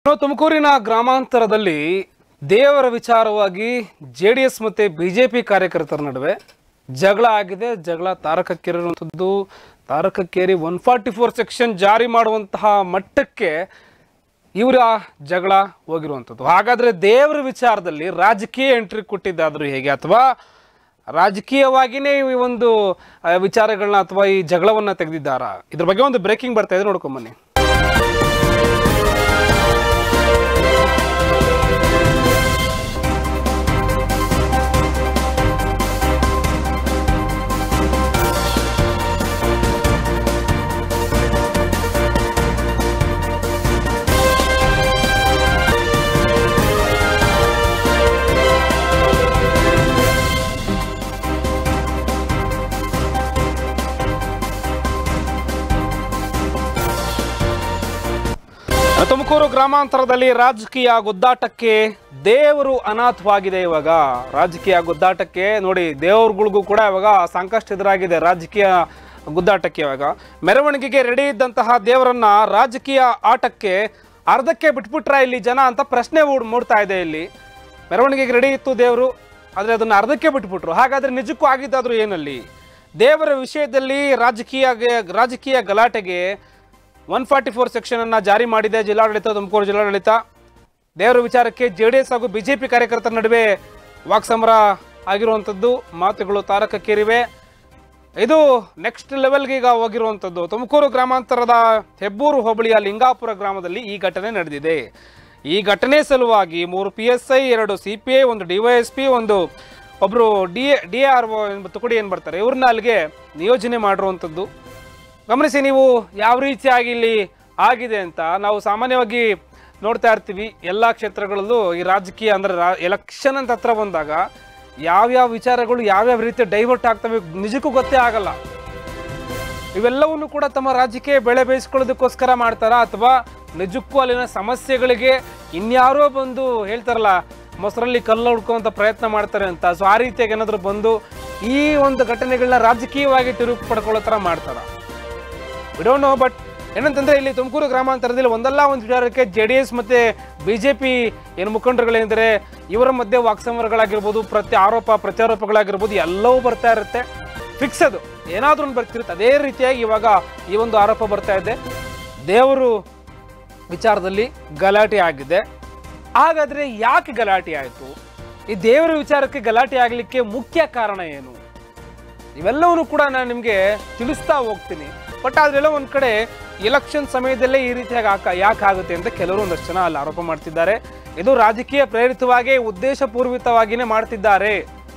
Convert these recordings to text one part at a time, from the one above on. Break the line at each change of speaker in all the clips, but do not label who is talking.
ಇನ್ನು ತುಮಕೂರಿನ ಗ್ರಾಮಾಂತರದಲ್ಲಿ ದೇವರ ವಿಚಾರವಾಗಿ ಜೆ ಡಿ ಎಸ್ ಮತ್ತು ಬಿ ಜೆ ಪಿ ಕಾರ್ಯಕರ್ತರ ನಡುವೆ ಜಗಳ ಆಗಿದೆ ಜಗಳ ತಾರಕಕ್ಕೇರಿರುವಂಥದ್ದು ತಾರಕಕ್ಕೇರಿ ಒನ್ ಫಾರ್ಟಿ ಫೋರ್ ಸೆಕ್ಷನ್ ಜಾರಿ ಮಾಡುವಂತಹ ಮಟ್ಟಕ್ಕೆ ಇವರ ಜಗಳ ಹೋಗಿರುವಂಥದ್ದು ಹಾಗಾದರೆ ದೇವರ ವಿಚಾರದಲ್ಲಿ ರಾಜಕೀಯ ಎಂಟ್ರಿ ಕೊಟ್ಟಿದ್ದಾದರೂ ಹೇಗೆ ಅಥವಾ ರಾಜಕೀಯವಾಗಿಯೇ ಈ ಒಂದು ಆ, ವಿಚಾರಗಳನ್ನ ಅಥವಾ ಈ ಜಗಳವನ್ನು ತೆಗೆದಿದ್ದಾರಾ ಇದ್ರ ಬಗ್ಗೆ ಒಂದು ಬ್ರೇಕಿಂಗ್ ಬರ್ತಾ ಇದೆ ನೋಡ್ಕೊಂಬನ್ನಿ ತುಮಕೂರು ಗ್ರಾಮಾಂತರದಲ್ಲಿ ರಾಜಕೀಯ ಗುದ್ದಾಟಕ್ಕೆ ದೇವರು ಅನಾಥವಾಗಿದೆ ಇವಾಗ ರಾಜಕೀಯ ಗುದ್ದಾಟಕ್ಕೆ ನೋಡಿ ದೇವರುಗಳಿಗೂ ಕೂಡ ಇವಾಗ ಸಾಕಷ್ಟು ಎದುರಾಗಿದೆ ರಾಜಕೀಯ ಗುದ್ದಾಟಕ್ಕೆ ಇವಾಗ ಮೆರವಣಿಗೆಗೆ ರೆಡಿ ಇದ್ದಂತಹ ದೇವರನ್ನ ರಾಜಕೀಯ ಆಟಕ್ಕೆ ಅರ್ಧಕ್ಕೆ ಬಿಟ್ಬಿಟ್ರ ಇಲ್ಲಿ ಜನ ಅಂತ ಪ್ರಶ್ನೆ ಮೂಡ್- ಮೂಡ್ತಾ ಇದೆ ಇಲ್ಲಿ ಮೆರವಣಿಗೆಗೆ ರೆಡಿ ಇತ್ತು ದೇವರು ಆದರೆ ಅದನ್ನು ಅರ್ಧಕ್ಕೆ ಬಿಟ್ಬಿಟ್ರು ಹಾಗಾದ್ರೆ ನಿಜಕ್ಕೂ ಆಗಿದ್ದಾದ್ರೂ ಏನಲ್ಲಿ ದೇವರ ವಿಷಯದಲ್ಲಿ ರಾಜಕೀಯ ರಾಜಕೀಯ ಗಲಾಟೆಗೆ ಒನ್ ಫಾರ್ಟಿ ಫೋರ್ ಸೆಕ್ಷನ್ ಅನ್ನ ಜಾರಿ ಮಾಡಿದೆ ಜಿಲ್ಲಾಡಳಿತ ತುಮಕೂರು ಜಿಲ್ಲಾಡಳಿತ ದೇವರ ವಿಚಾರಕ್ಕೆ ಜೆ ಡಿ ಎಸ್ ಹಾಗೂ ಬಿಜೆಪಿ ಕಾರ್ಯಕರ್ತರ ನಡುವೆ ವಾಕ್ಸಮರ ಆಗಿರುವಂಥದ್ದು ಮಾತುಗಳು ತಾರಕಕ್ಕೇರಿವೆ ಇದು ನೆಕ್ಸ್ಟ್ ಲೆವೆಲ್ಗೆ ಈಗ ಹೋಗಿರುವಂಥದ್ದು ತುಮಕೂರು ಗ್ರಾಮಾಂತರದ ಹೆಬ್ಬೂರು ಹೋಬಳಿಯ ಲಿಂಗಾಪುರ ಗ್ರಾಮದಲ್ಲಿ ಈ ಘಟನೆ ನಡೆದಿದೆ ಈ ಘಟನೆ ಸಲುವಾಗಿ ಮೂರು ಪಿ ಎಸ್ ಐ ಎರಡು ಸಿ ಪಿ ಐ ಒಂದು ಡಿ ವೈ ಎಸ್ ಪಿ ಒಂದು ಒಬ್ಬರು ಡಿ ಡಿ ಆರ್ ಒ ತುಕಡಿ ಏನು ಬರ್ತಾರೆ ಇವ್ರನ್ನ ಅಲ್ಲಿಗೆ ನಿಯೋಜನೆ ಮಾಡಿರುವಂಥದ್ದು ಗಮನಿಸಿ ನೀವು ಯಾವ ರೀತಿಯಾಗಿ ಇಲ್ಲಿ ಆಗಿದೆ ಅಂತ ನಾವು ಸಾಮಾನ್ಯವಾಗಿ ನೋಡ್ತಾ ಇರ್ತೀವಿ ಎಲ್ಲ ಕ್ಷೇತ್ರಗಳಲ್ಲೂ ಈ ರಾಜಕೀಯ ಅಂದರೆ ರಾ ಎಲೆಕ್ಷನ್ ಅಂತ ಹತ್ರ ಬಂದಾಗ ಯಾವ್ಯಾವ ವಿಚಾರಗಳು ಯಾವ್ಯಾವ ರೀತಿ ಡೈವರ್ಟ್ ಆಗ್ತವೆ ನಿಜಕ್ಕೂ ಗೊತ್ತೇ ಆಗಲ್ಲ ಇವೆಲ್ಲವನ್ನು ಕೂಡ ತಮ್ಮ ರಾಜಕೀಯ ಬೆಳೆ ಬೇಯಿಸ್ಕೊಳ್ಳೋದಕ್ಕೋಸ್ಕರ ಮಾಡ್ತಾರಾ ಅಥವಾ ನಿಜಕ್ಕೂ ಅಲ್ಲಿನ ಸಮಸ್ಯೆಗಳಿಗೆ ಇನ್ಯಾರೋ ಬಂದು ಹೇಳ್ತಾರಲ್ಲ ಮೊಸರಲ್ಲಿ ಕಲ್ಲು ಹುಡ್ಕೋಂಥ ಪ್ರಯತ್ನ ಮಾಡ್ತಾರೆ ಅಂತ ಸೊ ಆ ರೀತಿಯಾಗಿ ಏನಾದರೂ ಬಂದು ಈ ಒಂದು ಘಟನೆಗಳನ್ನ ರಾಜಕೀಯವಾಗಿ ತಿರುಗಿ ಪಡ್ಕೊಳ್ಳೋ ಥರ ಮಾಡ್ತಾರ ಡೋಂಟ್ ನೋ ಬಟ್ ಏನಂತಂದ್ರೆ ಇಲ್ಲಿ ತುಮಕೂರು ಗ್ರಾಮಾಂತರದಲ್ಲಿ ಒಂದಲ್ಲ ಒಂದು ವಿಚಾರಕ್ಕೆ ಜೆ ಡಿ ಎಸ್ ಮತ್ತೆ ಬಿಜೆಪಿ ಏನು ಮುಖಂಡರುಗಳೇಂದ್ರೆ ಇವರ ಮಧ್ಯೆ ವಾಕ್ಸಮರಗಳಾಗಿರ್ಬೋದು ಪ್ರತಿ ಆರೋಪ ಪ್ರತ್ಯಾರೋಪಗಳಾಗಿರ್ಬೋದು ಎಲ್ಲವೂ ಬರ್ತಾ ಇರುತ್ತೆ ಫಿಕ್ಸ್ ಅದು ಏನಾದ್ರೂ ಒಂದು ಬರ್ತಿರುತ್ತೆ ಅದೇ ರೀತಿಯಾಗಿ ಇವಾಗ ಈ ಒಂದು ಆರೋಪ ಬರ್ತಾ ಇದೆ ದೇವರು ವಿಚಾರದಲ್ಲಿ ಗಲಾಟೆ ಆಗಿದೆ ಹಾಗಾದ್ರೆ ಯಾಕೆ ಗಲಾಟೆ ಆಯಿತು ಈ ದೇವರ ವಿಚಾರಕ್ಕೆ ಗಲಾಟೆ ಆಗಲಿಕ್ಕೆ ಮುಖ್ಯ ಕಾರಣ ಏನು ಇವೆಲ್ಲವನ್ನು ಕೂಡ ನಾನು ನಿಮಗೆ ತಿಳಿಸ್ತಾ ಹೋಗ್ತೀನಿ ಬಟ್ ಅದೆಲ್ಲ ಒಂದು ಕಡೆ ಎಲೆಕ್ಷನ್ ಸಮಯದಲ್ಲೇ ಈ ರೀತಿಯಾಗಿ ಆಕ ಯಾಕೆ ಆಗುತ್ತೆ ಅಂತ ಕೆಲವರು ಒಂದಷ್ಟು ಜನ ಅಲ್ಲಿ ಆರೋಪ ಮಾಡ್ತಿದ್ದಾರೆ ಇದು ರಾಜಕೀಯ ಪ್ರೇರಿತವಾಗಿ ಉದ್ದೇಶಪೂರ್ವಿತವಾಗಿಯೇ ಮಾಡ್ತಿದ್ದಾರೆ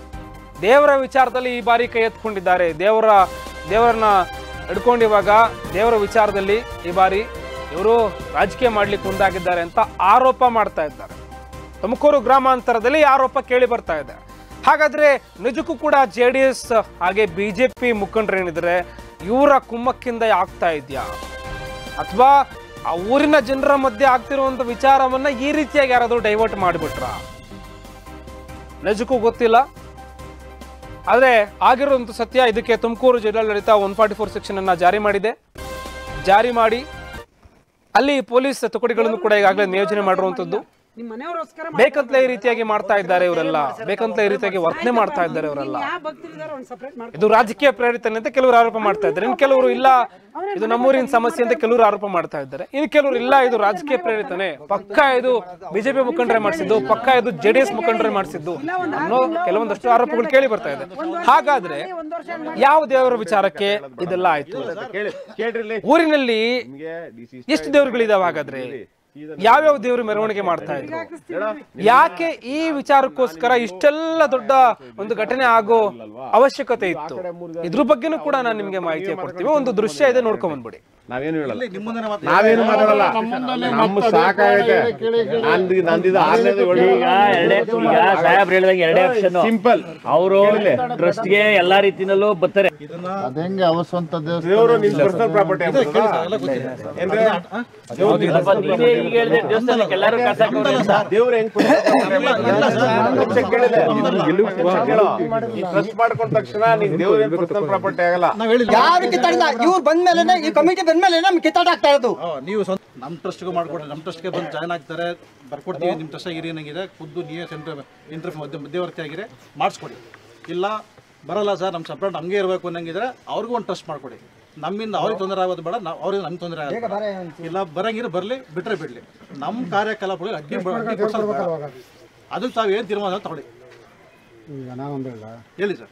ದೇವರ ವಿಚಾರದಲ್ಲಿ ಈ ಬಾರಿ ಕೈ ಎತ್ಕೊಂಡಿದ್ದಾರೆ ದೇವರ ದೇವರನ್ನ ಹಿಡ್ಕೊಂಡು ಇವಾಗ ದೇವರ ವಿಚಾರದಲ್ಲಿ ಈ ಬಾರಿ ಇವರು ರಾಜಕೀಯ ಮಾಡ್ಲಿಕ್ಕೆ ಮುಂದಾಗಿದ್ದಾರೆ ಅಂತ ಆರೋಪ ಮಾಡ್ತಾ ಇದ್ದಾರೆ ತುಮಕೂರು ಗ್ರಾಮಾಂತರದಲ್ಲಿ ಈ ಆರೋಪ ಕೇಳಿ ಬರ್ತಾ ಇದೆ ಹಾಗಾದ್ರೆ ನಿಜಕ್ಕೂ ಕೂಡ ಜೆ ಡಿ ಎಸ್ ಹಾಗೆ ಬಿಜೆಪಿ ಮುಖಂಡರೇನಿದ್ರೆ ಇವರ ಕುಮ್ಮಕ್ಕಿಂದ ಆಗ್ತಾ ಇದೆಯಾ ಅಥವಾ ಆ ಊರಿನ ಜನರ ಮಧ್ಯೆ ಆಗ್ತಿರುವಂತ ವಿಚಾರವನ್ನ ಈ ರೀತಿಯಾಗಿ ಯಾರಾದರೂ ಡೈವರ್ಟ್ ಮಾಡಿಬಿಟ್ರ ನಿಜಕ್ಕೂ ಗೊತ್ತಿಲ್ಲ ಆದರೆ ಆಗಿರುವಂಥ ಸತ್ಯ ಇದಕ್ಕೆ ತುಮಕೂರು ಜಿಲ್ಲಾಡಳಿತ ಒನ್ ಫಾರ್ಟಿ ಫೋರ್ ಸೆಕ್ಷನ್ ಅನ್ನ ಜಾರಿ ಮಾಡಿದೆ ಜಾರಿ ಮಾಡಿ ಅಲ್ಲಿ ಪೊಲೀಸ್ ತುಕಡಿಗಳನ್ನು ಕೂಡ ಈಗಾಗಲೇ ನಿಯೋಜನೆ ಮಾಡಿರುವಂಥದ್ದು
ನಿಮ್ಮ ಮನೆಯವರೋಸ್ಕರ
ಬೇಕಂತಲೇ ಈ ರೀತಿಯಾಗಿ ಮಾಡ್ತಾ ಇದ್ದಾರೆ ಇವರೆಲ್ಲ ಬೇಕಂತಲೇ ಈ ರೀತಿಯಾಗಿ ವರ್ತನೆ ಮಾಡ್ತಾ ಇದ್ದಾರೆ ಇವರೆಲ್ಲ
ಯಾವ ಭಕ್ತರಿದಾರೆ ಒಂದು ಸಪ್ರೇಟ್ ಮಾಡಿ
ಇದು ರಾಜಕೀಯ ಪ್ರೇರಿತನೆ ಅಂತ ಕೆಲವರು ಆರೋಪ ಮಾಡ್ತಾ ಇದ್ದಾರೆ ಇನ್ನು ಕೆಲವರು ಇಲ್ಲ ಇದು ನಮ್ಮೂರಿನ ಸಮಸ್ಯೆ ಅಂತ ಕೆಲವರು ಆರೋಪ ಮಾಡ್ತಾ ಇದ್ದಾರೆ ಇನ್ನು ಕೆಲವರು ಇಲ್ಲ ಇದು ರಾಜಕೀಯ ಪ್ರೇರಿತನೆ ಪಕ್ಕ ಇದು ಬಿಜೆಪಿ ಮುಖಂಡರೇ ಮಾಡಿಸಿದ್ದು ಪಕ್ಕ ಇದು ಜೆಡಿಎಸ್ ಮುಖಂಡರೇ ಮಾಡಿಸಿದ್ದು ಅನ್ನೋ ಕೆಲವೊಂದಷ್ಟು ಆರೋಪಗಳು ಕೇಳಿ ಬರ್ತಾ ಇದೆ ಹಾಗಾದ್ರೆ ಯಾವ ದೇವರ ವಿಚಾರಕ್ಕೆ ಇದೆಲ್ಲ ಆಯ್ತು
ಕೇಳಿ ಕೇಳ್ರಿ
ಊರಿನಲ್ಲಿ ಎಷ್ಟು ದೇವರುಗಳಿದಾವೆ ಹಾಗಾದ್ರೆ ಯಾವ್ಯಾವ ದೇವರು ಮೆರವಣಿಗೆ ಮಾಡ್ತಾ ಇದ್ರು ಯಾಕೆ ಈ ವಿಚಾರಕ್ಕೋಸ್ಕರ ಇಷ್ಟೆಲ್ಲ ದೊಡ್ಡ ಒಂದು ಘಟನೆ ಆಗೋ ಅವಶ್ಯಕತೆ ಇತ್ತು ಇದ್ರ ಬಗ್ಗೆನೂ ಕೂಡ ನಾನು ನಿಮ್ಗೆ ಮಾಹಿತಿ ಕೊಡ್ತೀವಿ ಒಂದು ದೃಶ್ಯ ಇದೆ ನೋಡ್ಕೊಂಡ್ ಬಂದ್ಬಿಡಿ
ನಾವೇನು ಹೇಳಲ್ಲ ನಾವೇನು ಮಾತಾಡಲ್ಲ ನಮ್ಮ ಸಾಕಾಗೈತೆ ನಂದು ನಂದಿದ ಆರನೇದು
ಈಗ ಎರಡೇ ಈಗ ಸಾಹೇಬ್ರು ಹೇಳಿದಂಗೆ ಎರಡೇ ಆಪ್ಷನ್
ಸಿಂಪಲ್
ಅವರು ಟ್ರಸ್ಟ್ಗೆ ಎಲ್ಲಾ ರೀತಿನಲ್ಲೂ ಬರ್ತಾರೆ
ಅದಂಗೆ ಅವ್ರ ಸ್ವಂತ ದೇವಸ್ಥಾನ
ದೇವರು ನಿಮ್ ಪರ್ಸನಲ್ ಪ್ರಾಪರ್ಟಿ ಏನ್ರಿ
ಸ್ವಲ್ಪ ನೀವೇ ಈಗ ಹೇಳಿದ್ರೆ ದೇವಸ್ಥಾನಕ್ಕೆ ಎಲ್ಲರೂ ಕಸ ಹಾಕೋರು ಅಂತ.
ದೇವ್ರು ಹೆಂಗ್ ಟ್ರಸ್ಟ್ ಮಾಡ್ಕೊಂಡ ತಕ್ಷಣ ನಿನ್ ದೇವ್ರ ಪರ್ಸನಲ್ ಪ್ರಾಪರ್ಟಿ ಆಗಲ್ಲ
ಯಾರು ಕಿತ್ತಾಡಿಲ್ಲ ಇವ್ರು ಬಂದ್ಮೇಲೆ ಈ ಕಮಿಟಿ ಬಂದ ಬಂದ್ಮೇಲೆ ನಮ್ಗೆ ಕಿತ್ತಾಟ ಆಗ್ತಾ ಇರೋದು
ನೀವು ಸ್ವಂತ ನಮ್ಮ ಟ್ರಸ್ಟ್ಗೂ ಮಾಡಿಕೊಡ್ರಿ ನಮ್ಮ ಟ್ರಸ್ಟ್ಗೆ ಬಂದು ಜಾಯ್ನ್ ಆಗ್ತಾರೆ ಬರ್ಕೊಡ್ತೀವಿ ನಿಮ್ಮ ಟ್ರಸ್ಟ್ ಏನೇನಾಗಿದೆ ಖುದ್ದು ನೀವೇ ಸೆಂಟ್ರ್ ಇಂಟರ್ ಮಧ್ಯ ಮಧ್ಯವರ್ತಿ ಆಗಿರೆ ಮಾಡಿಸ್ಕೊಡಿ ಇಲ್ಲ ಬರಲ್ಲ ಸರ್ ನಮ್ಮ ಸಪ್ರೇಟ್ ಹಂಗೆ ಇರಬೇಕು ಅನ್ನಂಗಿದ್ರೆ ಅವ್ರಿಗೂ ಒಂದು ಟ್ರಸ್ಟ್ ಮಾಡಿಕೊಡಿ ನಮ್ಮಿಂದ ಅವ್ರಿಗೆ ತೊಂದರೆ ಆಗೋದು ಬೇಡ ನಾವು ಅವ್ರಿಗೆ ನಮ್ಗೆ ತೊಂದರೆ ಆಗೋದು ಇಲ್ಲ ಬರಂಗಿದ್ರೆ ಬರಲಿ ಬಿಟ್ಟರೆ ಬಿಡಲಿ ನಮ್ಮ ಕಾರ್ಯಕಲಾಪಗಳಿಗೆ ಅಡ್ಡಿ ಅಡ್ಡಿ ಕೊಡ್ಸೋದು ಬೇಡ. ಅದಕ್ಕೆ ತಾವು ಏನು ತೀರ್ಮಾನ ತಗೊಳ್ಳಿ
ಈಗ ನಾನೊಂದು ಹೇಳ
ಹೇಳಿ ಸರ್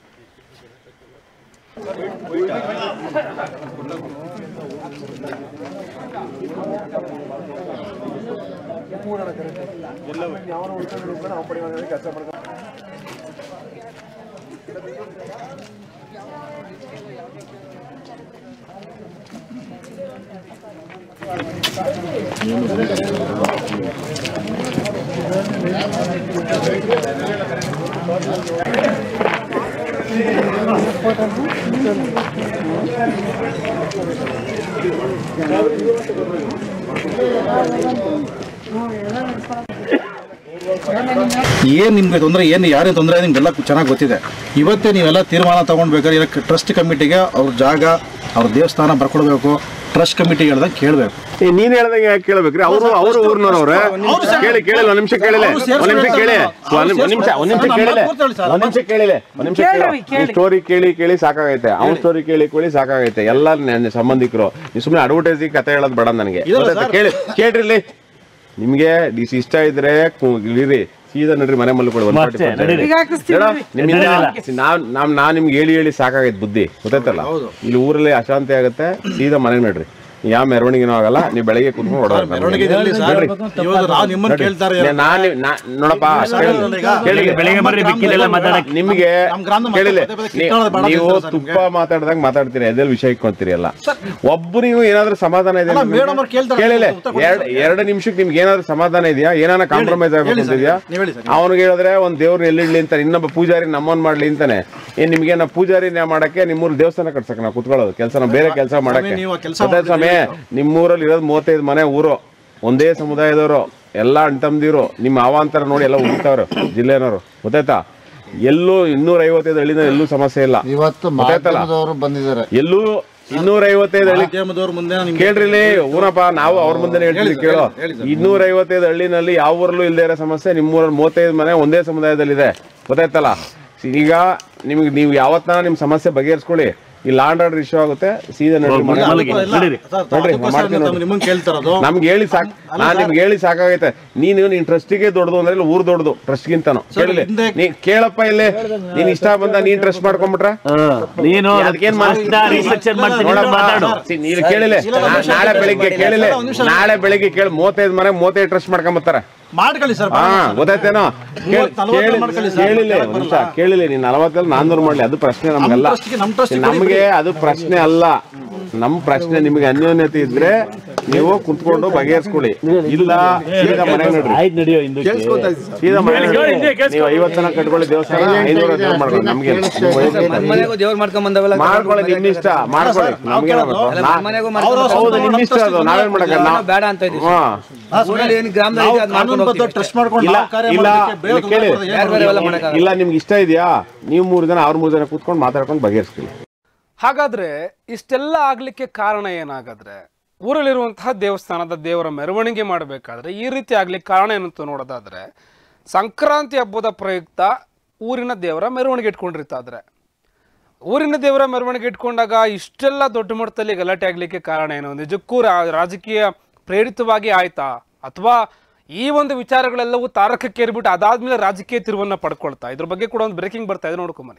ಏನು ನಿಮಗೆ ತೊಂದರೆ ಏನು ಯಾರೇ ತೊಂದರೆ ನಿಮ್ಗೆಲ್ಲ ಚೆನ್ನಾಗಿ ಗೊತ್ತಿದೆ ಇವತ್ತೇ ನೀವೆಲ್ಲ ತೀರ್ಮಾನ ತೊಗೊಂಡ್ಬೇಕಾದ್ರೆ ಇದಕ್ಕೆ ಟ್ರಸ್ಟ್ ಕಮಿಟಿಗೆ ಅವ್ರ ಜಾಗ ಅವ್ರ ದೇವಸ್ಥಾನ ಬರ್ಕೊಡ್ಬೇಕು ಟ್ರಸ್ಟ್ ಕಮಿಟಿ ಹೇಳ್ದಾಗ ಕೇಳಬೇಕು
ಏ, ನೀನ್ ಹೇಳ್ದಂಗೆ ಯಾಕೆ ಕೇಳ್ಬೇಕ್ರಿ ಅವರು ಅವರು ಊರ್ನವ್ರವ್ರೆ ಕೇಳಿ ಕೇಳಿಲ್ಲ ಒಂದ್ ನಿಮಿಷ ಕೇಳಿಲ್ಲ ಒಂದ್ ನಿಮಿಷ ಕೇಳಿ ಒಂದ್ ನಿಮಿಷ ಒಂದ್ ನಿಮಿಷ ಒಂದ್ ನಿಮಿಷ ಕೇಳಿಲ್ಲ ಒಂದ್ ನಿಮಿಷ ಕೇಳಿಲ್ಲ ಒಂದ್ ನಿಮಿಷ ಕೇಳಿ ಸ್ಟೋರಿ ಕೇಳಿ ಕೇಳಿ ಸಾಕಾಗೈತೆ ಅವ್ನ ಸ್ಟೋರಿ ಕೇಳಿ ಕೇಳಿ ಸಾಕಾಗೈತೆ ಎಲ್ಲ ನನ್ನ ಸಂಬಂಧಿಕರು ನೀವು ಸುಮ್ಮನೆ ಅಡ್ವರ್ಟೈಸಿಂಗ್ ಕತೆ ಹೇಳೋದು ಬೇಡ ನನಗೆ ಗೊತ್ತಾಯ್ತಾ? ಕೇಳಿ ಕೇಳ್ರಿ ಇಲ್ಲಿ ನಿಮ್ಗೆ ಡಿಸ್ ಇಷ್ಟ ಇದ್ರೆ ಕು- ಇಳಿರಿ ಸೀದಾ ನಡ್ರಿ ಮನೆ ಮಲ್ಕೊಳ್ಳಿ ಒಂದ್ ಪಾಟಿ ಪಂಚಾಯ್ತಿ.
ಈಗ ಹಾಕಿಸ್ತೀವಿ
ಹೇಳೋ, ನಿಮ್ಮಿಂದ ನಾವ್ ನಾವ್ ನಾನ್ ನಿಮ್ಗೆ ಹೇಳಿ ಹೇಳಿ ಸಾಕಾಗೈತೆ ಬುದ್ಧಿ ಗೊತ್ತಾಯ್ತಲ್ಲ ಇಲ್ಲಿ ಊರಲ್ಲಿ ಅಶಾಂತಿ ಆಗುತ್ತೆ ಸೀದಾ ಮನೆಗೆ ನಡ್ರಿ ಯಾವ ಮೆರವಣಿಗೆನೂ ಆಗಲ್ಲ ನೀವು ಬೆಳಗ್ಗೆ ಕುತ್ಕೊಂಡು ಹೊಡೋದು
ಮೆರವಣಿಗೆ ಇರ್ಲಿ ಸರ್. ಇವಾಗ ನಾವು ನಿಮ್ಮನ್ನ ಕೇಳ್ತಾರೆ
ನಾನು ನೋಡಪ್ಪ ಅಷ್ಟ್ ಕೇಳಿ. ಕೇಳಿ
ಬೆಳಿಗ್ಗೆ ಬರ್ರಿ ಮಿಕ್ಕಿದೆಲ್ಲ ಮಾತಾಡಕ್ಕೆ
ನಿಮ್ಗೆ
ನಮ್ ಗ್ರಾಮದ
ಕೇಳಿಲ್ಲ
ಮಾತಾಡ್ತಾ ಇದ್ರೆ ಕಿತ್ತಾಡೋದು ಬೇಡ
ನೀವು
ಅಂತ ಹೇಳ್ತಾರೆ
ತುಪ್ಪ ಮಾತಾಡ್ದಾಗ ಮಾತಾಡ್ತೀರಿ ಅದೇ ವಿಷಯ ಇಟ್ಕೊಂತೀರಿ ಅಲ್ಲ ಒಬ್ಬರಿಗೂ ಏನಾದ್ರೂ ಸಮಾಧಾನ ಇದೆ
ಅಲ್ಲ,
ನಿಮ್ಗೆ?
ಮೇಡಮ್ ಅವ್ರು ಕೇಳ್ತಾರೆ,
ಕೇಳಿಲ್ಲ
ಉತ್ತರ ಕೊಡಿ
ಎರಡ್ ಎರಡು ನಿಮಿಷಕ್ಕೆ ನಿಮ್ಗೆ ಏನಾದ್ರೂ ಸಮಾಧಾನ ಇದೆಯಾ ಏನಾನ ಕಾಂಪ್ರಮೈಸ್ ಆಗ್ಬೇಕು
ಹೇಳಿ ಸರ್,
ಅಂತಿದ್ಯಾ
ನೀವು ಹೇಳಿ ಸರ್.
ಅವ್ನಿಗೆ ಹೇಳಿದ್ರೆ ಒಂದ್ ದೇವ್ರನ್ನ ಎಲ್ಲಿಡ್ಲಿ ಅಂತ ಇನ್ನೊಬ್ಬ ಪೂಜಾರಿ ನಮ್ಮನ್ ಮಾಡ್ಲಿ ಅಂತಾನೆ ಏನ್ ನಿಮ್ಗೆ ನಾ ಪೂಜಾರಿನ ಮಾಡಕ್ಕೆ ನಿಮ್ಮೂರ್ ದೇವಸ್ಥಾನ ಕಟ್ಸಕ್ ನಾವು ಕುತ್ಕೊಳ್ಳೋದು ಕೆಲಸ ನಾವು ಬೇರೆ ಕೆಲಸ ಮಾಡಕ್ಕೆ
ನೀವು ಆ ಕೆಲ್ಸ
ಗೊತ್ತಾಯ್ತಾ ಸ್ವಾಮಿ ನಿಮ್ಮೂರಲ್ಲಿ ಇರೋದು ಮೂವತ್ತೈದು ಮನೆ ಊರು ಒಂದೇ ಸಮುದಾಯದವರು ಎಲ್ಲ ಅಣ್ತಮ್ದಿರು ನಿಮ್ಮ ಅವಾಂತರ ನೋಡಿ ಎಲ್ಲ ಹುಡುಕ್ತಾವ್ರು ಜಿಲ್ಲೆನವರು ಗೊತ್ತಾಯ್ತಾ ಎಲ್ಲೂ ಇನ್ನೂರ ಐವತ್ತೈದು ಹಳ್ಳಿನ ಎಲ್ಲೂ ಸಮಸ್ಯೆ ಇಲ್ಲ
ಇವತ್ತು
ಗೊತ್ತಾಯ್ತಲ್ಲ?
ಮಾಧ್ಯಮದವರು ಬಂದಿದ್ದಾರೆ
ಎಲ್ಲೂ ಇನ್ನೂರ ಐವತ್ತೈದು ಹಳ್ಳಿ
ಮಾಧ್ಯಮದವ್ರ ಮುಂದೆ ನಿಮ್ಗೆ
ಕೇಳ್ರಿ ಇಲ್ಲಿ ಊನಪ್ಪ ನಾವು ಅವ್ರ ಮುಂದೆ ಹೇಳ್ತೀವಿ ಕೇಳೋ ಇನ್ನೂರ ಐವತ್ತೈದು ಹಳ್ಳಿನಲ್ಲಿ ಯಾವ ಊರಲ್ಲೂ ಇಲ್ಲದೆ ಇರೋ ಸಮಸ್ಯೆ ನಿಮ್ಮೂರಲ್ಲಿ ಮೂವತ್ತೈದು ಮನೆ ಒಂದೇ ಸಮುದಾಯದಲ್ಲಿದೆ ಗೊತ್ತಾಯ್ತಲ್ಲ ಈಗ ನಿಮ್ಗೆ ನೀವು ಯಾವತ್ತನ ನಿಮ್ ಸಮಸ್ಯೆ ಬಗೆಹರಿಸ್ಕೊಳ್ಳಿ ಈ ಲಾಂಡ್ ಆರ್ಡರ್ ಇಶ್ಯೂ ಆಗುತ್ತೆ ಸೀದಾ ನಡ್ರಿ ಮನೆ ಮಲಗಿ.
ಇಲ್ಲ, ಸರ್,
ನೋಡ್ರಿ,
ಅದಕ್ಕೋಸ್ಕರ
ಮಾಡ್ತೀನಿ
ನಾವು
ನೋಡ್ರಿ.
ನಿಮ್ಮನ್ನ ಕೇಳ್ತಾರದು
ನಮ್ಗೆ ಹೇಳಿ ಸಾಕ್ ನಾನ್ ನಿಮ್ಗೆ ಹೇಳಿ ಸಾಕಾಗೈತೆ ನೀನು ನಿನ್ ಟ್ರಸ್ಟಿಗೆ ದೊಡ್ಡದು ಅಂದ್ರೆ ಇಲ್ಲಿ ಊರ್ ದೊಡ್ಡದು ಟ್ರಸ್ಟ್ಗಿಂತಾನು ಕೇಳಿಲ್ಲ
ಹಿಂದೆ-
ನೀ ಕೇಳಪ್ಪ ಇಲ್ಲಿ ನೀನ್ ಇಷ್ಟ ಬಂದ ನೀನ್ ಟ್ರಸ್ಟ್ ಮಾಡ್ಕೊಂಡ್ಬಿಟ್ರೆ
ನೀನು
ಅದಕ್ಕೇನ್
ರಿಸ್ಟ್ರಕ್ಚರ್ ಮಾಡ್ತೀನಿ
ನೋಡಪ್ಪ
ಮಾತಾಡು
ಸಿ- ನೀನು ಕೇಳಿಲ್ಲ ನಾ- ನಾಳೆ ಬೆಳಿಗ್ಗೆ ಕೇಳಿಲ್ಲ ನಾಳೆ ಬೆಳಿಗ್ಗೆ ಕೇಳಿ ಮೂವತ್ತೈದು ಮನೆ ಮೂವತ್ತೈದು ಟ್ರಸ್ಟ್ ಮಾಡ್ಕೊಂಬತ್ತಾರೆ
ಮಾಡ್ಕೊಳ್ಳಿ ಸರ್
ಹಾ ಗೊತ್ತಾಯ್ತೇನೋ ಕೇಳಿ-
ಮೂವತ್ತು, ನಲವತ್ತು
ಕೇಳಿ-
ಮಾಡ್ಕೊಳ್ಳಿ ಸರ್.
ಕೇಳಿಲ್ಲ ಒಂದ್ ನಿಮಿಷ ಕೇಳಿಲ್ಲ ನೀನ್ ನಲವತ್ತಲ್ಲಿ ನಾನ್ನೂರು ಮಾಡ್ಲಿ ಅದು ಪ್ರಶ್ನೆ ನಮ್ಗಲ್ಲ
ಟ್ರಸ್ಟ್ಗೆ ನಮ್ಮ ಟ್ರಸ್ಟ್ಗೆ
ನಮ್ಗೆ ಅದು ಪ್ರಶ್ನೆ ಅಲ್ಲ ನಮ್ ಪ್ರಶ್ನೆ ನಿಮ್ಗೆ ಅನ್ಯೋನ್ಯತೆ ಇದ್ರೆ ನೀವು ಕುತ್ಕೊಂಡು ಬಗೆಹರಿಸ್ಕೊಳ್ಳಿ ಇಲ್ಲ ಸೀದಾ ಮನೆಗೆ ನೋಡ್ರಿ
ಆಯ್ತು ನಡೆಯೋ ಹಿಂದೂ
ಸೀದಾ ಮನೆಗೆ ನೋಡ್ರಿ. ನೀವು ಐವತ್ತು ಜನ ಕಟ್ಕೊಳ್ಳಿ ದೇವಸ್ಥಾನ ಐನೂರ ದೇವ್ರು ಮಾಡ್ಕೊಳ್ಳಿ ನಮ್ಗೆ
ದೇವ್ರು ಮಾಡ್ಕೊಂಡ್ ಬಂದವಲ್ಲ
ಮಾಡ್ಕೊಳ್ಳಿ ನಿಮ್ ಇಷ್ಟ ಮಾಡ್ಕೊಳ್ಳಿ ನಮ್ಗೆ ಹೌದು ನಿಮ್ ಇಷ್ಟ ಅದು ನಾವೇನ್ ಮಾಡಕ್ಕ ನಾವು
ಬೇಡ ಅಂತ ಇದ್ದೀವಿ
ಹಾ
ಏನು ಗ್ರಾಮದಲ್ಲಿ
ನಾವು
ಇದೆ, ಅದ್ ಮಾಡ್ಕೊಂಡು
ಕಾನೂನುಬದ್ಧ
ಹೋಗ್ತೀವಿ.
ಟ್ರಸ್ಟ್ ಮಾಡ್ಕೊಂಡು
ಇಲ್ಲ
ನಾವು ಕಾರ್ಯ
ಇಲ್ಲ
ಮಾಡೋದಕ್ಕೆ ಬೇರೆ
ಇಲ್ಲ, ಕೇಳಿ
ತೊಂದರೆ ಕೊಡೋದು ಏನು
ಬೇರೆ ಎಲ್ಲ ಮಾಡಕ್ಕಾಗಲ್ಲ.
ಇಲ್ಲ ನಿಮ್ಗೆ ಇಷ್ಟ ಇದೆಯಾ ನೀವು ಮೂರು ಜನ ಅವ್ರ ಮೂರು ಜನ ಕೂತ್ಕೊಂಡು ಮಾತಾಡ್ಕೊಂಡು ಬಗೆಹರಿಸ್ಕೊಳ್ಳಿ
ಹಾಗಾದ್ರೆ ಇಷ್ಟೆಲ್ಲ ಆಗ್ಲಿಕ್ಕೆ ಕಾರಣ ಏನಾಗಾದ್ರೆ ಊರಲ್ಲಿರುವಂತಹ ದೇವಸ್ಥಾನದ ದೇವರ ಮೆರವಣಿಗೆ ಮಾಡಬೇಕಾದ್ರೆ ಈ ರೀತಿ ಆಗ್ಲಿಕ್ಕೆ ಕಾರಣ ಏನಂತ ನೋಡೋದಾದ್ರೆ ಸಂಕ್ರಾಂತಿ ಹಬ್ಬದ ಪ್ರಯುಕ್ತ ಊರಿನ ದೇವರ ಮೆರವಣಿಗೆ ಇಟ್ಕೊಂಡಿರ್ತಾದ್ರೆ ಊರಿನ ದೇವರ ಮೆರವಣಿಗೆ ಇಟ್ಕೊಂಡಾಗ ಇಷ್ಟೆಲ್ಲ ದೊಡ್ಡ ಮಟ್ಟದಲ್ಲಿ ಗಲಾಟೆ ಆಗ್ಲಿಕ್ಕೆ ಕಾರಣ ಏನು ನಿಜಕ್ಕೂ ರಾ- ರಾಜಕೀಯ ಪ್ರೇರಿತವಾಗಿ ಆಯ್ತಾ ಅಥವಾ ಈ ಒಂದು ವಿಚಾರಗಳೆಲ್ಲವೂ ತಾರಕಕ್ಕೇರ್ಬಿಟ್ಟು ಅದಾದ್ಮೇಲೆ ರಾಜಕೀಯ ತಿರುವನ್ನ ಪಡ್ಕೊಳ್ತಾ ಇದ್ರ ಬಗ್ಗೆ ಕೂಡ ಒಂದು ಬ್ರೇಕಿಂಗ್ ಬರ್ತಾ ಇದೆ ನೋಡ್ಕೊಂಬನ್ನಿ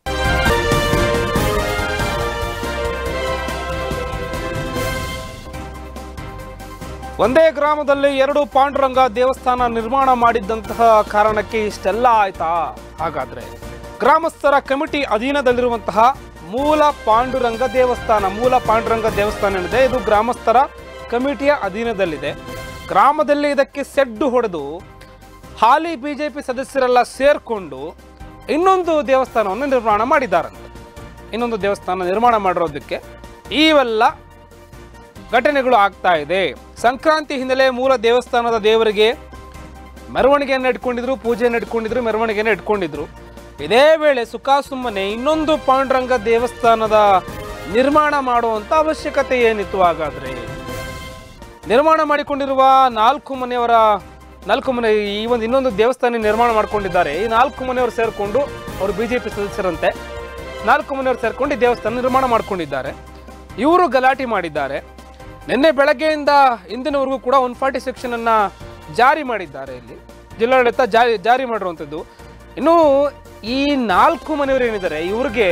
ಒಂದೇ ಗ್ರಾಮದಲ್ಲಿ ಎರಡು ಪಾಂಡುರಂಗ ದೇವಸ್ಥಾನ ನಿರ್ಮಾಣ ಮಾಡಿದ್ದಂತಹ ಕಾರಣಕ್ಕೆ ಇಷ್ಟೆಲ್ಲ ಆಯ್ತಾ ಹಾಗಾದ್ರೆ ಗ್ರಾಮಸ್ಥರ ಕಮಿಟಿ ಅಧೀನದಲ್ಲಿರುವಂತಹ ಮೂಲ ಪಾಂಡುರಂಗ ದೇವಸ್ಥಾನ ಮೂಲ ಪಾಂಡುರಂಗ ದೇವಸ್ಥಾನ ಏನಿದೆ ಇದು ಗ್ರಾಮಸ್ಥರ ಕಮಿಟಿಯ ಅಧೀನದಲ್ಲಿದೆ ಗ್ರಾಮದಲ್ಲಿ ಇದಕ್ಕೆ ಸೆಡ್ಡು ಹೊಡೆದು ಹಾಲಿ ಬಿಜೆಪಿ ಸದಸ್ಯರೆಲ್ಲ ಸೇರ್ಕೊಂಡು ಇನ್ನೊಂದು ದೇವಸ್ಥಾನವನ್ನು ನಿರ್ಮಾಣ ಮಾಡಿದ್ದಾರಂತೆ ಇನ್ನೊಂದು ದೇವಸ್ಥಾನ ನಿರ್ಮಾಣ ಮಾಡಿರೋದಕ್ಕೆ ಇವೆಲ್ಲ ಘಟನೆಗಳು ಆಗ್ತಾ ಇದೆ ಸಂಕ್ರಾಂತಿ ಹಿನ್ನೆಲೆ ಮೂಲ ದೇವಸ್ಥಾನದ ದೇವರಿಗೆ ಮೆರವಣಿಗೆಯನ್ನು ಇಟ್ಕೊಂಡಿದ್ರು ಪೂಜೆಯನ್ನು ಇಟ್ಕೊಂಡಿದ್ರು ಮೆರವಣಿಗೆಯನ್ನು ಇಟ್ಕೊಂಡಿದ್ರು ಇದೇ ವೇಳೆ ಸುಖಾಸುಮ್ಮನೆ ಇನ್ನೊಂದು ಪಾಂಡುರಂಗ ದೇವಸ್ಥಾನದ ನಿರ್ಮಾಣ ಮಾಡುವಂಥ ಅವಶ್ಯಕತೆ ಏನಿತ್ತು ಹಾಗಾದ್ರೆ ನಿರ್ಮಾಣ ಮಾಡಿಕೊಂಡಿರುವ ನಾಲ್ಕು ಮನೆಯವರ ನಾಲ್ಕು ಮನೆ ಈ ಒಂದು ಇನ್ನೊಂದು ದೇವಸ್ಥಾನ ನಿರ್ಮಾಣ ಮಾಡ್ಕೊಂಡಿದ್ದಾರೆ ಈ ನಾಲ್ಕು ಮನೆಯವರು ಸೇರಿಕೊಂಡು ಅವರು ಬಿ ಜೆ ಪಿ ಸದಸ್ಯರಂತೆ ನಾಲ್ಕು ಮನೆಯವರು ಸೇರ್ಕೊಂಡು ಈ ದೇವಸ್ಥಾನ ನಿರ್ಮಾಣ ಮಾಡ್ಕೊಂಡಿದ್ದಾರೆ ಇವರು ಗಲಾಟೆ ಮಾಡಿದ್ದಾರೆ ನಿನ್ನೆ ಬೆಳಗ್ಗೆಯಿಂದ ಇಂದಿನವರೆಗೂ ಕೂಡ ಒನ್ ಫಾರ್ಟಿ ಸೆಕ್ಷನ್ ಅನ್ನ ಜಾರಿ ಮಾಡಿದ್ದಾರೆ ಇಲ್ಲಿ ಜಿಲ್ಲಾಡಳಿತ ಜಾರಿ ಜಾರಿ ಮಾಡಿರುವಂಥದ್ದು ಇನ್ನು ಈ ನಾಲ್ಕು ಮನೆಯವರು ಏನಿದ್ದಾರೆ ಇವ್ರಿಗೆ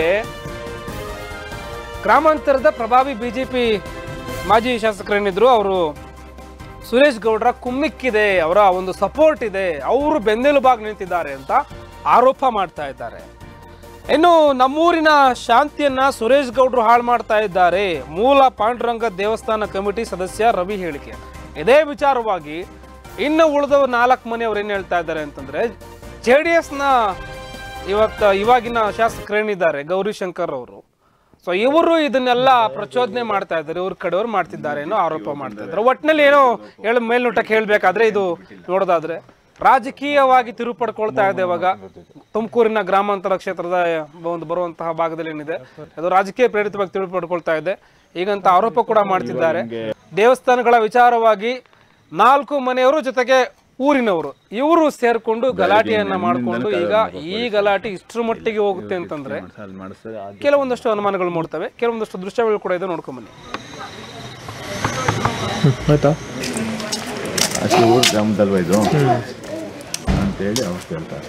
ಗ್ರಾಮಾಂತರದ ಪ್ರಭಾವಿ ಬಿಜೆಪಿ ಮಾಜಿ ಶಾಸಕರೇನಿದ್ರು ಅವರು ಸುರೇಶ್ ಗೌಡ್ರ ಕುಮ್ಮಿಕ್ಕಿದೆ ಅವರ ಒಂದು ಸಪೋರ್ಟ್ ಇದೆ ಅವರು ಬೆನ್ನೆಲುಬಾಗಿ ನಿಂತಿದ್ದಾರೆ ಅಂತ ಆರೋಪ ಮಾಡ್ತಾ ಇದ್ದಾರೆ ಇನ್ನು ನಮ್ಮೂರಿನ ಶಾಂತಿಯನ್ನ ಸುರೇಶ್ ಗೌಡ್ರು ಹಾಳು ಮಾಡ್ತಾ ಇದ್ದಾರೆ ಮೂಲ ಪಾಂಡುರಂಗ ದೇವಸ್ಥಾನ ಕಮಿಟಿ ಸದಸ್ಯ ರವಿ ಹೇಳಿಕೆ ಇದೇ ವಿಚಾರವಾಗಿ ಇನ್ನು ಉಳಿದ ನಾಲ್ಕು ಮನೆಯವರು ಏನು ಹೇಳ್ತಾ ಇದ್ದಾರೆ ಅಂತಂದ್ರೆ ಜೆ ಡಿ ಎಸ್ನ ಇವತ್ತು ಇವಾಗಿನ ಶಾಸಕರೇನಿದ್ದಾರೆ ಗೌರಿಶಂಕರ್ ಅವರು ಸೊ ಇವರು ಇದನ್ನೆಲ್ಲ ಪ್ರಚೋದನೆ ಮಾಡ್ತಾ ಇದ್ದಾರೆ ಇವ್ರ ಕಡೆಯವ್ರು ಮಾಡ್ತಿದ್ದಾರೆ ಏನೋ ಆರೋಪ ಮಾಡ್ತಾ ಇದ್ದಾರೆ ಒಟ್ಟಿನಲ್ಲಿ ಏನೋ ಹೇಳ ಮೇಲ್ನೋಟಕ್ಕೆ ಹೇಳ್ಬೇಕಾದ್ರೆ ಇದು ನೋಡೋದಾದ್ರೆ ರಾಜಕೀಯವಾಗಿ ತಿರುವು ಪಡ್ಕೊಳ್ತಾ ಇದೆ ಇವಾಗ ತುಮಕೂರಿನ ಗ್ರಾಮಾಂತರ ಕ್ಷೇತ್ರದ ಒಂದು ಬರುವಂತಹ ಭಾಗದಲ್ಲಿ ಏನಿದೆ ಅದು ರಾಜಕೀಯ ಪ್ರೇರಿತವಾಗಿ ತಿರುವು ಪಡ್ಕೊಳ್ತಾ ಇದೆ ಈಗಂತ ಆರೋಪ ಕೂಡ ಮಾಡ್ತಿದ್ದಾರೆ ದೇವಸ್ಥಾನಗಳ ವಿಚಾರವಾಗಿ ನಾಲ್ಕು ಮನೆಯವರು ಜೊತೆಗೆ ಊರಿನವರು ಇವರು ಸೇರ್ಕೊಂಡು ಗಲಾಟೆಯನ್ನ ಮಾಡ್ಕೊಂಡು ಈಗ ಈ ಗಲಾಟೆ ಇಷ್ಟರ ಮಟ್ಟಿಗೆ ಹೋಗುತ್ತೆ ಅಂತಂದ್ರೆ ಕೆಲವೊಂದಷ್ಟು ಅನುಮಾನಗಳು ಮೂಡ್ತವೆ ಕೆಲವೊಂದಷ್ಟು ದೃಶ್ಯಗಳು ಕೂಡ ಇದೆ ನೋಡ್ಕೊಂಡ್ ಬನ್ನಿ
ಅಷ್ಟು ಊರು ಗ್ರಾಮದಲ್ವ ಇದು ಅಂತೇಳಿ ಅವ್ರು ಕೇಳ್ತಾರೆ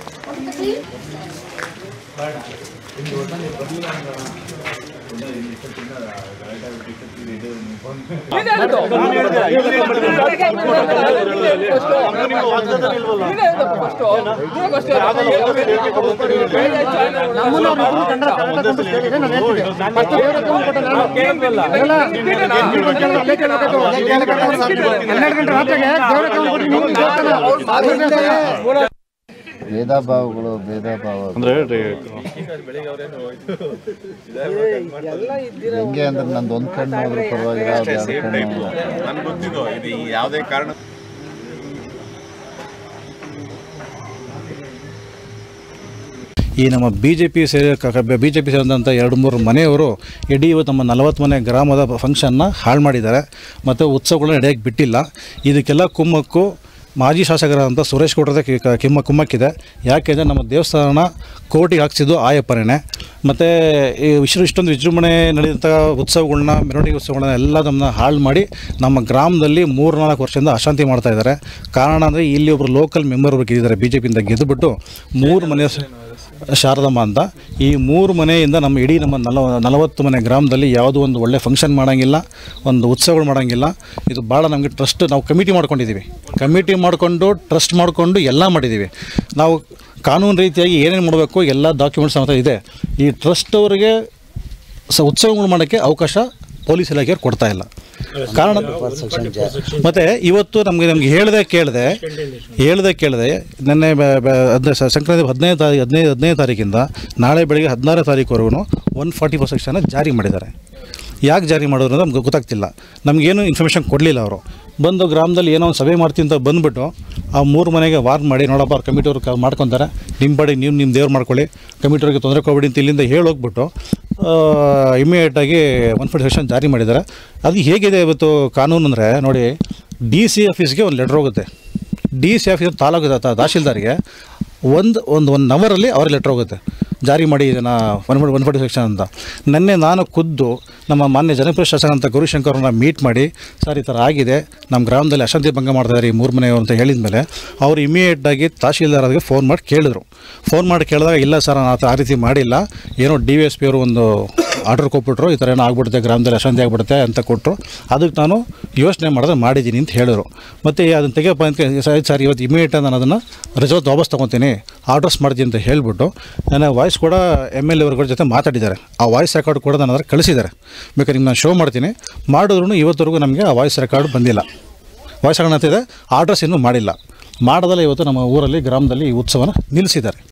ಹನ್ನೆರಡು ಗಂಟೆ ರಾತ್ರಿಗೆ ದೇವರ ಕಾಲ ಕೊಟ್ಟು ನೀವು ದೇವಸ್ಥಾನ
ಭೇದ ಭಾವಗಳು ಭೇದ ಭಾವ ಹೆಂಗೆ ಅಂದ್ರೆ ನಂದು ಒಂದ್ ಕಣ್ಣು ಹೋದ್ರೆ ಪರವಾಗಿಲ್ಲ ಅದು ಎರಡು ಕಣ್ಣು
ನನ್ಗೆ ಗೊತ್ತಿದ್ದು ಇದು ಈ ಯಾವುದೇ ಕಾರಣ
ಈ ನಮ್ಮ ಬಿ ಜೆ ಪಿ ಸೇರಿ ಬಿ ಜೆ ಪಿ ಸೇರಿದಂಥ ಎರಡು ಮೂರು ಮನೆಯವರು ಇಡೀ ಇವತ್ತು ನಮ್ಮ ನಲವತ್ತು ಮನೆ ಗ್ರಾಮದ ಫಂಕ್ಷನ್ನ ಹಾಳು ಮಾಡಿದ್ದಾರೆ ಮತ್ತು ಉತ್ಸವಗಳನ್ನ ನಡೆಯೋಕ್ಕೆ ಬಿಟ್ಟಿಲ್ಲ ಇದಕ್ಕೆಲ್ಲ ಕುಮ್ಮಕ್ಕು ಮಾಜಿ ಶಾಸಕರಾದಂಥ ಸುರೇಶ್ ಗೌಡ್ರದ ಕಿ- ಕ- ಕಿಮ್ಮ ಕುಮ್ಮಕ್ಕಿದೆ ಯಾಕೆಂದರೆ ನಮ್ಮ ದೇವಸ್ಥಾನ ಕೋರ್ಟಿಗೆ ಹಾಕ್ಸಿದ್ದು ಆಯಪ್ಪನೇ ಮತ್ತು ಈ ವಿಶ್ವ ಇಷ್ಟೊಂದು ವಿಜೃಂಭಣೆ ನಡೆದಂಥ ಉತ್ಸವಗಳನ್ನ ಮೆರವಣಿಗೆ ಉತ್ಸವಗಳನ್ನ ಎಲ್ಲ ನಮ್ಮನ್ನ ಹಾಳು ಮಾಡಿ ನಮ್ಮ ಗ್ರಾಮದಲ್ಲಿ ಮೂರು ನಾಲ್ಕು ವರ್ಷದಿಂದ ಅಶಾಂತಿ ಮಾಡ್ತಾ ಇದ್ದಾರೆ ಕಾರಣ ಅಂದರೆ ಇಲ್ಲಿ ಒಬ್ಬರು ಲೋಕಲ್ ಮೆಂಬರ್ ಒಬ್ರು ಗೆದ್ದಿದ್ದಾರೆ ಬಿ ಜೆ ಪಿಯಿಂದ ಗೆದ್ದುಬಿಟ್ಟು ಮೂರು ಮನೆ ಶಾರದಮ್ಮ ಅಂತ ಈ ಮೂರು ಮನೆಯಿಂದ ನಮ್ಮ ಇಡೀ ನಮ್ಮ ನಲವ ನಲವತ್ತು ಮನೆ ಗ್ರಾಮದಲ್ಲಿ ಯಾವುದೋ ಒಂದು ಒಳ್ಳೆ ಫಂಕ್ಷನ್ ಮಾಡೋಂಗಿಲ್ಲ ಒಂದು ಉತ್ಸವಗಳು ಮಾಡೋಂಗಿಲ್ಲ ಇದು ಭಾಳ ನಮಗೆ ಟ್ರಸ್ಟ್ ನಾವು ಕಮಿಟಿ ಮಾಡ್ಕೊಂಡಿದ್ದೀವಿ ಕಮಿಟಿ ಮಾಡಿಕೊಂಡು ಟ್ರಸ್ಟ್ ಮಾಡಿಕೊಂಡು ಎಲ್ಲ ಮಾಡಿದ್ದೀವಿ ನಾವು ಕಾನೂನು ರೀತಿಯಾಗಿ ಏನೇನು ಮಾಡಬೇಕು ಎಲ್ಲ ಡಾಕ್ಯುಮೆಂಟ್ಸ್ ಅಂತ ಇದೆ ಈ ಟ್ರಸ್ಟ್ ಅವರಿಗೆ ಸ ಉತ್ಸವಗಳು ಮಾಡೋಕ್ಕೆ ಅವಕಾಶ ಪೊಲೀಸ್ ಇಲಾಖೆಯವ್ರು ಕೊಡ್ತಾ ಇಲ್ಲ ಕಾರಣ ಮತ್ತು ಇವತ್ತು ನಮಗೆ ನಮ್ಗೆ ಹೇಳ್ದೆ ಕೇಳಿದೆ ಹೇಳ್ದೆ ಕೇಳಿದೆ ನಿನ್ನೆ ಬ- ಬ- ಹದಿನೈದು ಸ- ಸಂಕ್ರಾಂತಿ ಹದಿನೈದು ತಾರೀಕು ಹದಿನೈದು ಹದಿನೈದು ತಾರೀಕಿಂದ ನಾಳೆ ಬೆಳಗ್ಗೆ ಹದಿನಾರನೇ ತಾರೀಕುವರೆಗೂ ಒನ್ ಫಾರ್ಟಿ ಫೋರ್ ಸೆಕ್ಷನ್ನ ಜಾರಿ ಮಾಡಿದ್ದಾರೆ ಯಾಕೆ ಜಾರಿ ಮಾಡೋರು ಅಂತ ನಮ್ಗೆ ಗೊತ್ತಾಗ್ತಿಲ್ಲ ನಮಗೇನು ಇನ್ಫಾರ್ಮೇಷನ್ ಕೊಡಲಿಲ್ಲ ಅವರು ಬಂದು ಗ್ರಾಮದಲ್ಲಿ ಏನೋ ಒಂದು ಸಭೆ ಮಾಡ್ತೀನಿ ಅಂತ ಬಂದುಬಿಟ್ಟು ಆ ಮೂರು ಮನೆಗೆ ವಾರ್ನ್ ಮಾಡಿ ನೋಡಪ್ಪ ಅವ್ರು ಕಮಿಟಿಯವ್ರು ಕ ಮಾಡ್ಕೊತಾರೆ ನಿಮ್ಮ ಬಾಡಿ ನೀವು ನಿಮ್ಮ ದೇವ್ರು ಮಾಡ್ಕೊಳ್ಳಿ ಕಮಿಟಿಯವ್ರಿಗೆ ತೊಂದರೆ ಕೊಡಬೇಡಿ ಅಂತ ಇಲ್ಲಿಂದ ಹೇಳಿ ಹೋಗ್ಬಿಟ್ಟು ಇಮಿಡಿಯೇಟಾಗಿ ಒನ್ ಫಾರ್ಟಿ ಸೆಕ್ಷನ್ ಜಾರಿ ಮಾಡಿದ್ದಾರೆ ಅದು ಹೇಗಿದೆ ಇವತ್ತು ಕಾನೂನು ಅಂದರೆ ನೋಡಿ ಡಿ ಸಿ ಆಫೀಸ್ಗೆ ಒಂದು ಲೆಟ್ರ್ ಹೋಗುತ್ತೆ ಡಿ ಸಿ ಆಫೀಸ್ ತಾಲೂಕು ತ- ತಹಶೀಲ್ದಾರ್ಗೆ ಒಂದು ಒಂದು ಒನ್ ಅವರಲ್ಲಿ ಅವ್ರ ಲೆಟ್ರ್ ಹೋಗುತ್ತೆ ಜಾರಿ ಮಾಡಿ ಇದನ್ನು one forty one forty section ಅಂತ ನಿನ್ನೆ ನಾನು ಖುದ್ದು ನಮ್ಮ ಮಾನ್ಯ ಜನಪ್ರಿಯ ಶಾಸಕ ಅಂತ ಗೌರಿಶಂಕರ್ನ ಮೀಟ್ ಮಾಡಿ ಸರ್ ಈ ಥರ ಆಗಿದೆ ನಮ್ಮ ಗ್ರಾಮದಲ್ಲಿ ಅಶಾಂತಿ ಭಂಗ ಮಾಡ್ತಾಯಿದ್ದಾರೆ ಈ ಮೂರು ಮನೆಯವರು ಅಂತ ಹೇಳಿದ ಮೇಲೆ ಅವರು ಇಮಿಡಿಯೇಟಾಗಿ ತಹಶೀಲ್ದಾರ್ಗೆ ಫೋನ್ ಮಾಡಿ ಕೇಳಿದ್ರು ಫೋನ್ ಮಾಡಿ ಕೇಳಿದಾಗ ಇಲ್ಲ ಸರ್ ನಾನು ಆ ತ- ಆ ರೀತಿ ಮಾಡಿಲ್ಲ ಏನೋ ಡಿ ವಿ ಎಸ್ ಪಿ ಅವರು ಒಂದು ಆರ್ಡರ್ ಕೊಟ್ಬಿಟ್ರು ಈ ಥರ ಏನೋ ಆಗ್ಬಿಡುತ್ತೆ ಗ್ರಾಮದಲ್ಲಿ ಅಶಾಂತಿ ಆಗ್ಬಿಡುತ್ತೆ ಅಂತ ಕೊಟ್ಟರು ಅದಕ್ಕೆ ನಾನು ಯೋಚನೆ ಮಾಡಿದ್ರೆ ಮಾಡಿದ್ದೀನಿ ಅಂತ ಹೇಳಿದ್ರು ಮತ್ತು ಅದನ್ನು ತೆಗೆಯಪ್ಪ ಅಂತ ಸರ್ ಸರ್ ಇವತ್ತು ಇಮಿಡಿಯೇಟ್ ನಾನು ಅದನ್ನು ರಿಸಲ್ಟ್ ವಾಪಸ್ ತೊಗೊತೀನಿ ಆರ್ಡರ್ಸ್ ಮಾಡ್ತೀನಿ ಅಂತ ಹೇಳಿಬಿಟ್ಟು ನನ್ನ ವಾಯ್ಸ್ ಕೂಡ ಎಮ್ ಎಲ್ ಎವ್ರಗಳ ಜೊತೆ ಮಾತಾಡಿದ್ದಾರೆ ಆ ವಾಯ್ಸ್ ರೆಕಾರ್ಡ್ ಕೂಡ ನನ್ನ ಹತ್ರ ಕಳಿಸಿದ್ದಾರೆ ಬೇಕಾದ್ರೆ ನಿಮ್ಗೆ ನಾನು ಶೋ ಮಾಡ್ತೀನಿ ಮಾಡಿದ್ರು ಇವತ್ತರೆಗೂ ನಮಗೆ ಆ ವಾಯ್ಸ್ ರೆಕಾರ್ಡ್ ಬಂದಿಲ್ಲ ವಾಯ್ಸ್ ರೆಕಾರ್ಡ್ ಅಂತಿದೆ ಆರ್ಡರ್ಸ್ ಇನ್ನೂ ಮಾಡಿಲ್ಲ ಮಾಡದಲ್ಲ ಇವತ್ತು ನಮ್ಮ ಊರಲ್ಲಿ ಗ್ರಾಮದಲ್ಲಿ ಈ ಉತ್ಸವನ ನಿಲ್ಲಿಸಿದ್ದಾರೆ